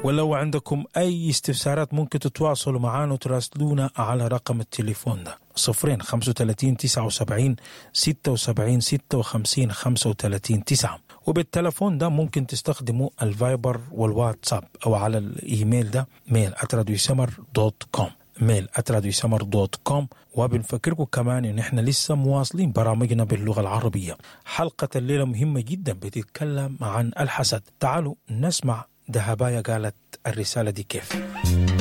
ولو عندكم أي استفسارات ممكن تتواصلوا معنا وتراسلونا على رقم التليفون ده صفرين خمسة وتلاتين تسعة وسبعين ستة وسبعين ستة وخمسين خمسة وتلاتين تسعة وبالتلفون ده ممكن تستخدموا الفايبر والواتساب أو على الإيميل ده ميل سمر دوت كوم ميل سمر دوت كوم وبنفكركم كمان ان احنا لسه مواصلين برامجنا باللغه العربيه حلقه الليله مهمه جدا بتتكلم عن الحسد تعالوا نسمع دهبايا قالت الرساله دي كيف